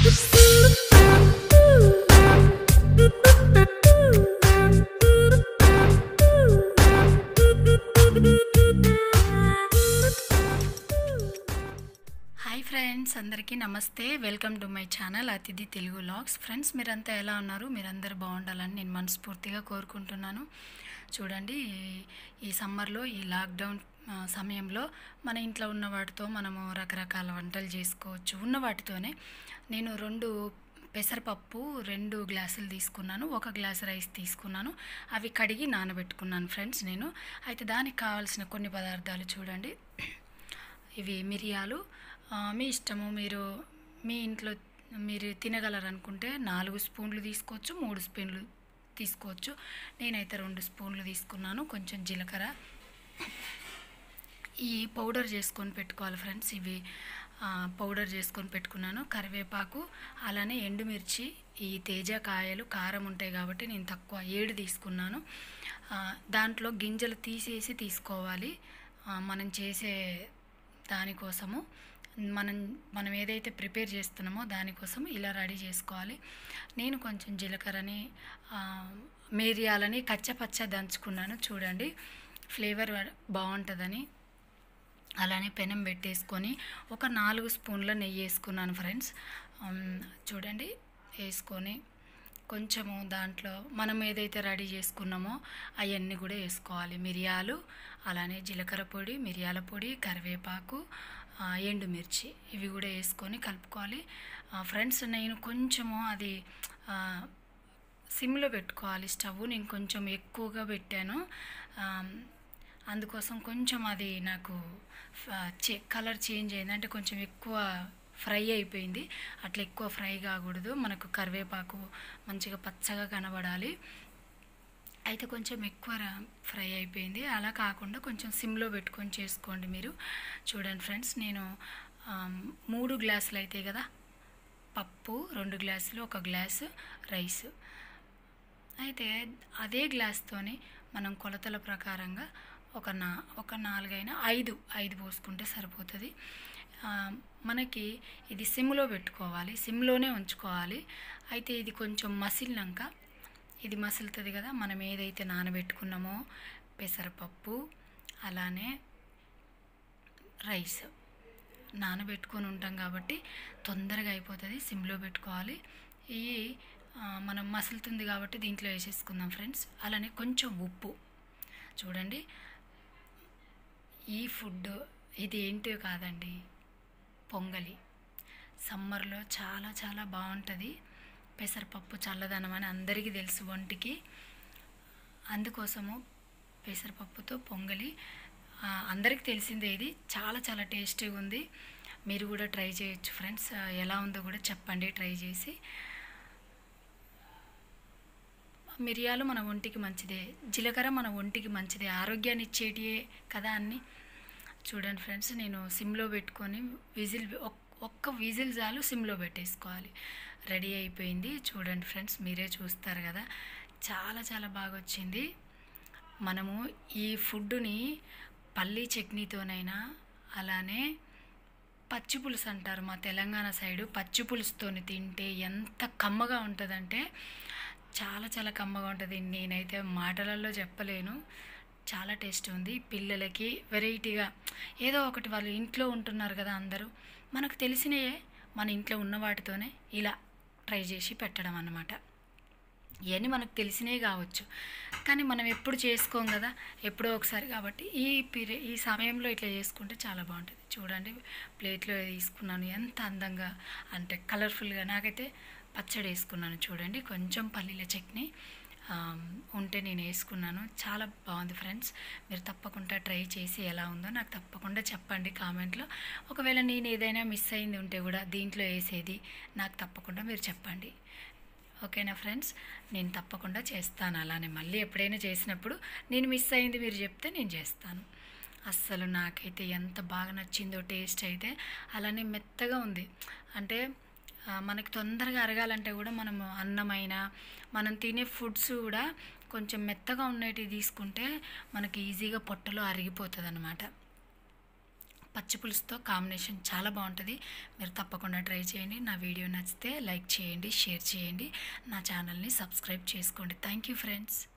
hi friends అందరికీ నమస్తే welcome to my channel అతిథి తెలుగు లాగ్స్ ఫ్రెండ్స్ మీరంతా ఎలా ఉన్నారు మీరందరూ బాగుండాలని నేను మనస్ఫూర్తిగా కోరుకుంటున్నాను చూడండి ఈ- ఈ సమ్మర్లో ఈ లాక్డౌన్ ఆ, సమయంలో మన ఇంట్లో ఉన్న వాటితో మనము రకరకాల వంటలు చేసుకోవచ్చు ఉన్న వాటితోనే నేను రెండు పెసరపప్పు రెండు గ్లాసులు తీసుకున్నాను ఒక గ్లాస్ రైస్ తీసుకున్నాను అవి కడిగి నానబెట్టుకున్నాను ఫ్రెండ్స్ నేను అయితే దానికి కావాల్సిన కొన్ని పదార్థాలు చూడండి ఇవి మిరియాలు ఆ, మీ ఇష్టము మీరు మీ ఇంట్లో మీరు తినగలరు అనుకుంటే నాలుగు స్పూన్లు తీసుకోవచ్చు మూడు స్పూన్లు తీసుకోవచ్చు నేనైతే రెండు స్పూన్లు తీసుకున్నాను కొంచెం జీలకర్ర ఈ పౌడర్ చేసుకొని పెట్టుకోవాలి ఫ్రెండ్స్ ఇవి ఆ, పౌడర్ చేసుకొని పెట్టుకున్నాను కరివేపాకు అలానే ఎండుమిర్చి ఈ తేజ కాయలు కారం ఉంటాయి కాబట్టి నేను తక్కువ ఏడు తీసుకున్నాను ఆ, దాంట్లో గింజలు తీసేసి తీసుకోవాలి ఆ, మనం చేసే దానికోసము మనం మనం ఏదైతే ప్రిపేర్ చేస్తున్నామో దానికోసం ఇలా రెడీ చేసుకోవాలి నేను కొంచెం జీలకర్రని ఆ, మిరియాలని కచ్చపచ్చ దంచుకున్నాను చూడండి ఫ్లేవర్ బాగుంటుందని అలానే పెనం పెట్టేసుకొని ఒక నాలుగు స్పూన్ల నెయ్యి వేసుకున్నాను ఫ్రెండ్స్ ఉమ్, చూడండి వేసుకొని కొంచెము దాంట్లో మనం ఏదైతే రెడీ చేసుకున్నామో అవన్నీ కూడా వేసుకోవాలి మిరియాలు అలానే జీలకర్ర పొడి మిరియాల పొడి కరివేపాకు ఆ, ఎండుమిర్చి ఇవి కూడా వేసుకొని కలుపుకోవాలి ఆ, ఫ్రెండ్స్ నేను కొంచెము అది ఆ, సిమ్లో పెట్టుకోవాలి స్టవ్ నేను కొంచెం ఎక్కువగా పెట్టాను ఆమ్, అందుకోసం కొంచెం అది నాకు చే కలర్ చేంజ్ అయింది అంటే కొంచెం ఎక్కువ ఫ్రై అయిపోయింది అట్లా ఎక్కువ ఫ్రై కాకూడదు మనకు కరివేపాకు మంచిగా పచ్చగా కనబడాలి అయితే కొంచెం ఎక్కువ రా- ఫ్రై అయిపోయింది అలా కాకుండా కొంచెం సిమ్లో పెట్టుకొని చేసుకోండి మీరు చూడండి ఫ్రెండ్స్ నేను ఆమ్, మూడు గ్లాసులు అవుతాయి కదా పప్పు రెండు గ్లాసులు ఒక గ్లాసు రైస్ అయితే అదే గ్లాస్తోని మనం కొలతల ప్రకారంగా ఒక నా ఒక నాలుగైనా ఐదు ఐదు పోసుకుంటే సరిపోతుంది ఆ, మనకి ఇది సిమ్లో పెట్టుకోవాలి సిమ్లోనే ఉంచుకోవాలి అయితే ఇది కొంచెం మసిలినాక ఇది మసులుతుంది కదా మనం ఏదైతే నానబెట్టుకున్నామో పెసరపప్పు అలానే రైస్ నానబెట్టుకొని ఉంటాం కాబట్టి తొందరగా అయిపోతుంది సిమ్లో పెట్టుకోవాలి ఇవి ఆ, మనం మసులుతుంది కాబట్టి దీంట్లో వేసేసుకుందాం ఫ్రెండ్స్ అలానే కొంచెం ఉప్పు చూడండి ఈ ఫుడ్ ఇది ఏంటో కాదండి పొంగలి సమ్మర్లో చాలా చాలా బాగుంటుంది పెసరపప్పు చల్లదనం అని అందరికీ తెలుసు ఒంటికి అందుకోసము పెసరపప్పుతో పొంగలి ఆ, అందరికీ తెలిసిందే ఇది చాలా చాలా టేస్టీగా ఉంది మీరు కూడా ట్రై చేయొచ్చు ఫ్రెండ్స్ ఆ, ఎలా ఉందో కూడా చెప్పండి ట్రై చేసి మిరియాలు మన ఒంటికి మంచిదే జీలకర్ర మన ఒంటికి మంచిదే ఆరోగ్యాన్ని ఇచ్చేటియే కదా అన్నీ చూడండి ఫ్రెండ్స్ నేను సిమ్లో పెట్టుకొని విజిల్ ఒక్- ఒక్క విజిల్ చాలు సిమ్లో పెట్టేసుకోవాలి రెడీ అయిపోయింది చూడండి ఫ్రెండ్స్ మీరే చూస్తారు కదా చాలా చాలా బాగా వచ్చింది మనము ఈ ఫుడ్డుని పల్లీ చట్నీతోనైనా అలానే పచ్చి పులుసు అంటారు మా తెలంగాణ సైడు పచ్చి పులుసుతోని తింటే ఎంత కమ్మగా ఉంటుందంటే చాలా చాలా కమ్మగా ఉంటుంది నేనైతే మాటలలో చెప్పలేను చాలా టేస్ట్ ఉంది పిల్లలకి వెరైటీగా ఏదో ఒకటి వాళ్ళు ఇంట్లో ఉంటున్నారు కదా అందరూ మనకు తెలిసినయే మన ఇంట్లో ఉన్న వాటితోనే ఇలా ట్రై చేసి పెట్టడం అన్నమాట ఇవన్నీ మనకు తెలిసినవి కావచ్చు కానీ మనం ఎప్పుడు చేసుకోం కదా ఎప్పుడో ఒకసారి కాబట్టి ఈ పీరియడ్ ఈ సమయంలో ఇట్లా చేసుకుంటే చాలా బాగుంటుంది చూడండి ప్లేట్లో తీసుకున్నాను ఎంత అందంగా అంటే కలర్ఫుల్గా నాకైతే పచ్చడి వేసుకున్నాను చూడండి కొంచెం పల్లీల చట్నీ ఆ, ఉంటే నేను వేసుకున్నాను చాలా బాగుంది ఫ్రెండ్స్ మీరు తప్పకుండా ట్రై చేసి ఎలా ఉందో నాకు తప్పకుండా చెప్పండి కామెంట్లో ఒకవేళ నేను ఏదైనా మిస్ అయింది ఉంటే కూడా దీంట్లో వేసేది నాకు తప్పకుండా మీరు చెప్పండి ఓకేనా ఫ్రెండ్స్ నేను తప్పకుండా చేస్తాను అలానే మళ్ళీ ఎప్పుడైనా చేసినప్పుడు నేను మిస్ అయింది మీరు చెప్తే నేను చేస్తాను అస్సలు నాకైతే ఎంత బాగా నచ్చిందో టేస్ట్ అయితే అలానే మెత్తగా ఉంది అంటే ఆ, మనకి తొందరగా అరగాలంటే కూడా మనము అన్నమైన మనం తినే ఫుడ్స్ కూడా కొంచెం మెత్తగా ఉండేటివి తీసుకుంటే మనకి ఈజీగా పొట్టలో అరిగిపోతుంది అనమాట పచ్చి పులుసుతో కాంబినేషన్ చాలా బాగుంటుంది మీరు తప్పకుండా ట్రై చేయండి నా వీడియో నచ్చితే లైక్ చేయండి షేర్ చేయండి నా ఛానల్ని సబ్స్క్రైబ్ చేసుకోండి థ్యాంక్ యూ ఫ్రెండ్స్